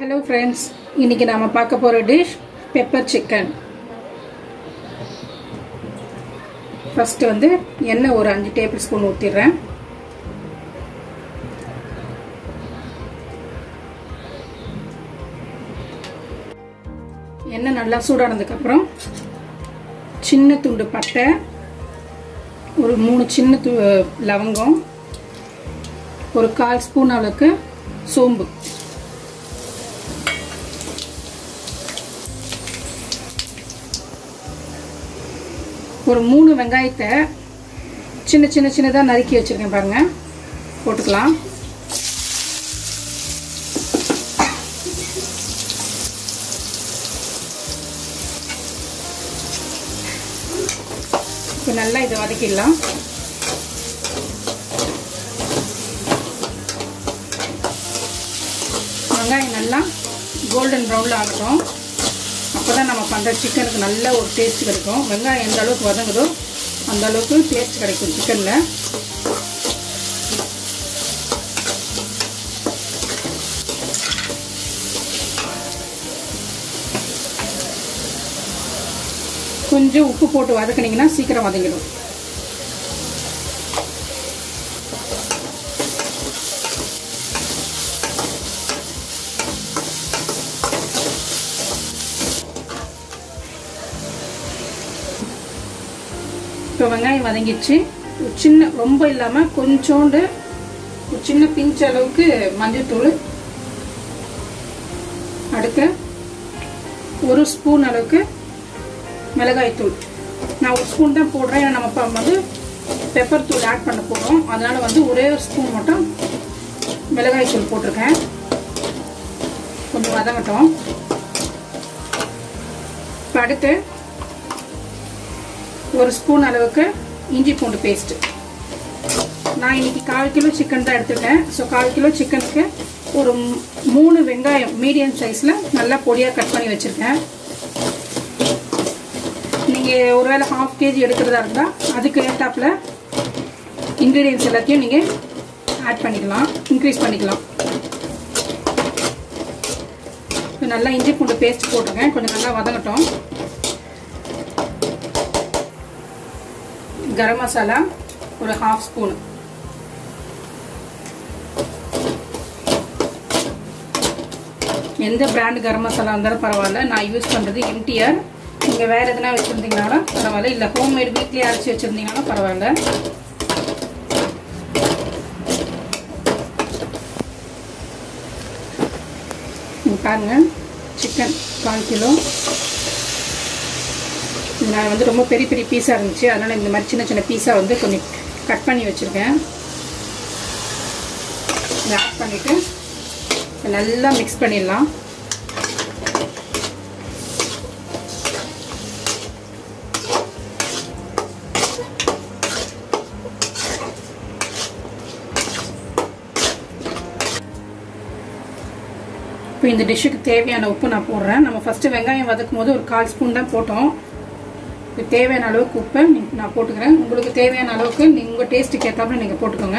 hello friends இன்னைக்கு நாம பார்க்க போகிற டிஷ் பெப்பர் சிக்கன் ஃபஸ்ட்டு வந்து எண்ணெய் ஒரு அஞ்சு டேபிள் ஸ்பூன் ஊற்றிடுறேன் எண்ணெய் நல்லா சூடானதுக்கப்புறம் சின்ன துண்டு பட்டை ஒரு மூணு சின்ன து லவங்கம் ஒரு கால் ஸ்பூன் அளவுக்கு சோம்பு ஒரு மூணு வெங்காயத்தை சின்ன சின்ன சின்னதாக நறுக்கி வச்சுருக்கேன் பாருங்கள் போட்டுக்கலாம் இப்போ நல்லா இதை வதக்கிடலாம் வெங்காயம் நல்லா கோல்டன் ப்ரௌனில் ஆகட்டும் அப்போ தான் நம்ம பண்ணுற சிக்கனுக்கு நல்ல ஒரு டேஸ்ட் கிடைக்கும் வெங்காயம் எந்த அளவுக்கு வதங்குதோ அந்த அளவுக்கு டேஸ்ட் கிடைக்கும் சிக்கனில் கொஞ்சம் உப்பு போட்டு வதக்குனீங்கன்னா சீக்கிரம் வதங்கிடும் இப்போ வெங்காயம் வதங்கிடுச்சு ஒரு சின்ன ரொம்ப இல்லாமல் கொஞ்சோண்டு ஒரு சின்ன பிஞ்ச் அளவுக்கு மஞ்சள்தூள் அடுத்து ஒரு ஸ்பூன் அளவுக்கு மிளகாய்த்தூள் நான் ஒரு ஸ்பூன் தான் போடுறேன் ஏன்னா நம்ம வந்து பெப்பர் தூள் ஆட் பண்ண போகிறோம் அதனால் வந்து ஒரே ஒரு ஸ்பூன் மட்டும் மிளகாய்த்தூள் போட்டிருக்கேன் கொஞ்சம் வதங்கட்டும் இப்போ அடுத்து ஒரு ஸ்பூன் அளவுக்கு இஞ்சி பூண்டு பேஸ்ட்டு நான் இன்னைக்கு கால் கிலோ சிக்கன் தான் எடுத்துட்டேன் ஸோ கால் கிலோ சிக்கனுக்கு ஒரு மூணு வெங்காயம் மீடியம் சைஸில் நல்லா பொடியாக கட் பண்ணி வச்சுருக்கேன் நீங்கள் ஒருவேளை ஹாஃப் கேஜி எடுக்கிறதா இருந்தால் அதுக்கு ஏற்றாப்பில் இன்க்ரீடியன்ஸ் எல்லாத்தையும் நீங்கள் ஆட் பண்ணிக்கலாம் இன்க்ரீஸ் பண்ணிக்கலாம் நல்லா இஞ்சி பூண்டு பேஸ்ட் போட்டிருக்கேன் கொஞ்சம் நல்லா வதங்கட்டும் கரம் மசாலா ஒரு ஹாஃப் ஸ்பூன் எந்த பிராண்ட் கரம் மசாலா இருந்தாலும் பரவாயில்ல நான் யூஸ் பண்ணுறது எம்டிஆர் நீங்கள் வேறு எதனா வச்சுருந்தீங்கனாலும் பரவாயில்ல இல்லை ஹோம்மேட் வீட்லேயே அரைச்சி வச்சுருந்தீங்கனாலும் பரவாயில்ல பாருங்கள் சிக்கன் கால் கிலோ நான் வந்து ரொம்ப பெரிய பெரிய பீஸாக இருந்துச்சு அதனால் இந்த மாதிரி சின்ன சின்ன பீஸாக வந்து கொஞ்சம் கட் பண்ணி வச்சுருக்கேன் இதை ஆட் பண்ணிவிட்டு நல்லா மிக்ஸ் பண்ணிடலாம் இப்போ இந்த டிஷ்ஷுக்கு தேவையான உப்பு நான் போடுறேன் நம்ம ஃபஸ்ட்டு வெங்காயம் வதக்கும் போது ஒரு கால் ஸ்பூன் தான் போட்டோம் இது தேவையான அளவுக்கு உப்பை நான் போட்டுக்கிறேன் உங்களுக்கு தேவையான அளவுக்கு உங்கள் டேஸ்ட்டுக்கு ஏற்றாப்புல நீங்கள் போட்டுக்கோங்க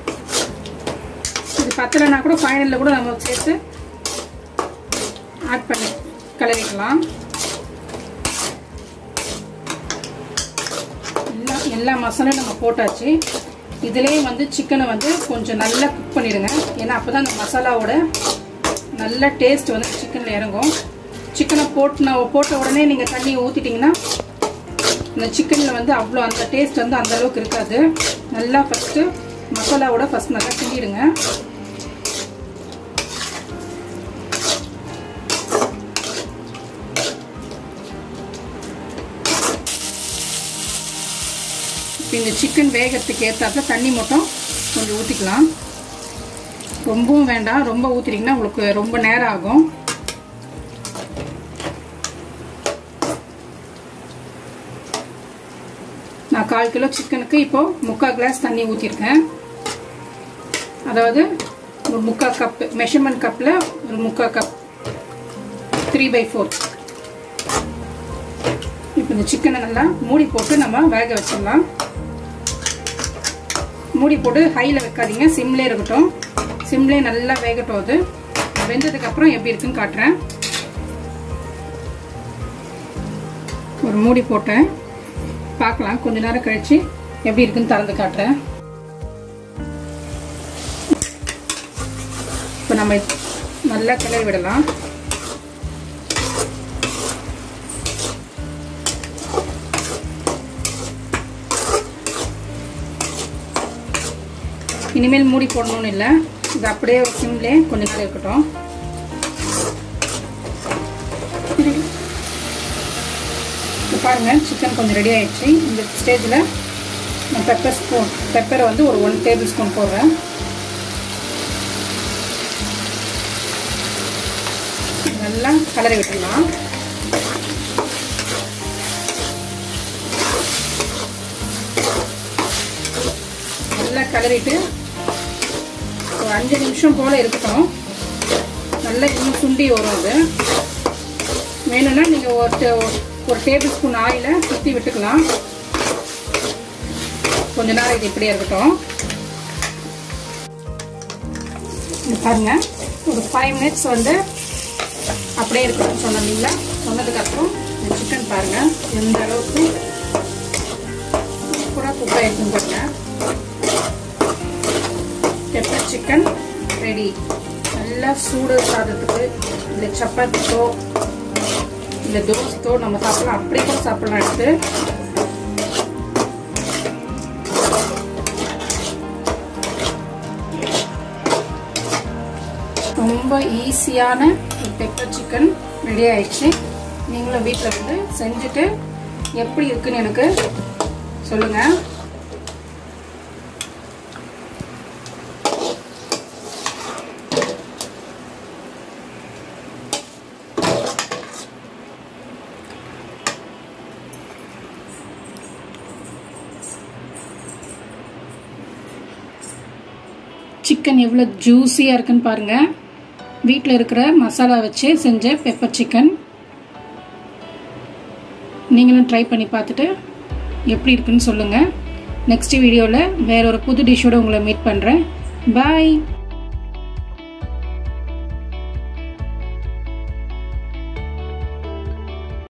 இது பத்தலைனா கூட ஃபைனலில் கூட நம்ம சேர்த்து ஆட் பண்ணி கலரிக்கலாம் எல்லா எல்லா மசாலையும் நம்ம போட்டாச்சு இதுலேயே வந்து சிக்கனை வந்து கொஞ்சம் நல்லா குக் பண்ணிடுங்க ஏன்னா அப்போ தான் அந்த மசாலாவோட நல்ல டேஸ்ட் வந்து சிக்கனில் இறங்கும் சிக்கனை போட்டு போட்ட உடனே நீங்கள் தண்ணி ஊற்றிட்டிங்கன்னா இந்த சிக்கனில் வந்து அவ்வளோ அந்த டேஸ்ட் வந்து அந்த அளவுக்கு இருக்காது நல்லா ஃபஸ்ட்டு மசாலாவோட ஃபஸ்ட் நல்லா கிண்டிடுங்க இப்போ இந்த சிக்கன் வேகிறதுக்கு ஏற்றாப்புல தண்ணி மட்டும் கொஞ்சம் ஊற்றிக்கலாம் ரொம்பவும் வேண்டாம் ரொம்ப ஊற்றிட்டிங்கன்னா உங்களுக்கு ரொம்ப நேரம் ஆகும் நான் கால் கிலோ சிக்கனுக்கு இப்போ முக்கால் கிளாஸ் தண்ணி ஊற்றிருக்கேன் அதாவது ஒரு முக்கால் கப்பு மெஷர்மெண்ட் கப்பில் ஒரு முக்கால் கப் த்ரீ பை ஃபோர் இப்போ இந்த சிக்கனை நல்லா மூடி போட்டு நம்ம வேக வச்சிடலாம் மூடி போட்டு ஹையில் வைக்காதீங்க சிம்லே இருக்கட்டும் சிம்லே நல்லா வேகட்டும் அது வெந்ததுக்கு அப்புறம் எப்படி இருக்குன்னு காட்டுறேன் ஒரு மூடி போட்டேன் பார்க்கலாம் கொஞ்ச நேரம் கழிச்சு எப்படி இருக்குன்னு திறந்து காட்டுறேன் இப்போ நம்ம நல்லா கிளறி விடலாம் இனிமேல் மூடி போடணும்னு இல்லை இது அப்படியே சிம்லே கொஞ்ச நேரம் இருக்கட்டும் இப்போ பாருங்கள் சிக்கன் கொஞ்சம் ரெடி ஆயிடுச்சு இந்த ஸ்டேஜில் நான் பெப்பர் ஸ்பூன் பெப்பரை வந்து ஒரு ஒன் டேபிள் ஸ்பூன் போடுறேன் நல்லா கலரி விட்டுடலாம் நல்லா கலரிட்டு ஒரு அஞ்சு நிமிஷம் போல் இருக்கட்டும் நல்லா இன்னும் சுண்டி வரும் அது வேணும்னா நீங்கள் ஒரு ஒரு டேபிள் ஸ்பூன் ஆயிலை சுற்றி விட்டுக்கலாம் கொஞ்ச நேரம் இது இப்படியே இருக்கட்டும் இது பாருங்க ஒரு ஃபைவ் மினிட்ஸ் வந்து அப்படியே இருக்கட்டும் சொன்னோம் இல்லைங்களா சொன்னதுக்கப்புறம் இந்த சிக்கன் பாருங்க எந்த அளவுக்கு கூட குக் ஆகிருக்கும் பாருங்க பெப்பர் சிக்கன் ரெடி நல்லா சூடு சாதத்துக்கு இல்லை சப்பாத்திக்கோ இல்லை தோசைக்கோ நம்ம சாப்பிடலாம் அப்படியே கூட சாப்பிடலாம் எடுத்து ரொம்ப ஈஸியான பெப்பர் சிக்கன் ரெடி ஆயிடுச்சு நீங்களும் வீட்டில் வந்து செஞ்சுட்டு எப்படி இருக்குன்னு எனக்கு சொல்லுங்கள் சிக்கன் எவ்வளோ ஜூஸியாக இருக்குன்னு பாருங்கள் வீட்டில் இருக்கிற மசாலா வச்சு செஞ்ச பெப்பர் சிக்கன் நீங்களும் ட்ரை பண்ணி பார்த்துட்டு எப்படி இருக்குன்னு சொல்லுங்கள் நெக்ஸ்ட் வீடியோவில் வேற ஒரு புது டிஷ்ஷோடு உங்களை மீட் பண்ணுறேன் பாய்